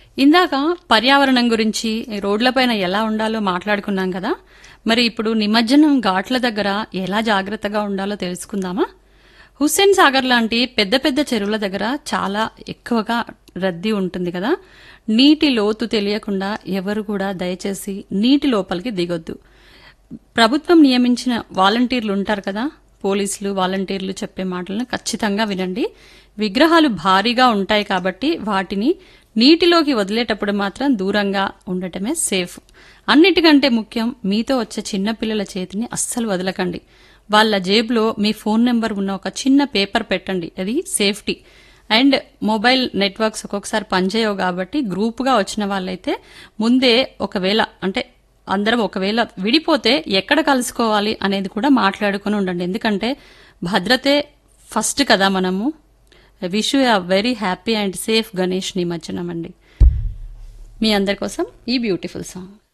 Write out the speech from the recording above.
ఇందాక పర్యావరణం గురించి రోడ్లపైన ఎలా ఉండాలో మాట్లాడుకున్నాం కదా మరి ఇప్పుడు నిమజ్జనం ఘాట్ల దగ్గర ఎలా జాగ్రత్తగా ఉండాలో తెలుసుకుందామా హుస్సేన్ సాగర్ లాంటి పెద్ద పెద్ద చెరువుల దగ్గర చాలా ఎక్కువగా రద్దీ ఉంటుంది కదా నీటి లోతు తెలియకుండా ఎవరు కూడా దయచేసి నీటి లోపలికి దిగొద్దు ప్రభుత్వం నియమించిన వాలంటీర్లు ఉంటారు కదా పోలీసులు వాలంటీర్లు చెప్పే మాటలను ఖచ్చితంగా వినండి విగ్రహాలు భారీగా ఉంటాయి కాబట్టి వాటిని నీటిలోకి వదిలేటప్పుడు మాత్రం దూరంగా ఉండటమే సేఫ్ అన్నిటికంటే ముఖ్యం మీతో వచ్చే చిన్నపిల్లల చేతిని అస్సలు వదలకండి వాళ్ళ జేబులో మీ ఫోన్ నెంబర్ ఉన్న ఒక చిన్న పేపర్ పెట్టండి అది సేఫ్టీ అండ్ మొబైల్ నెట్వర్క్స్ ఒక్కొక్కసారి పనిచేయవు కాబట్టి గ్రూప్గా వచ్చిన వాళ్ళైతే ముందే ఒకవేళ అంటే అందరం ఒకవేళ విడిపోతే ఎక్కడ కలుసుకోవాలి అనేది కూడా మాట్లాడుకుని ఉండండి ఎందుకంటే భద్రతే ఫస్ట్ కదా మనము wish you very happy and safe Ganesh నిమజ్జనం అండి మీ అందరి కోసం ఈ బ్యూటిఫుల్ సాంగ్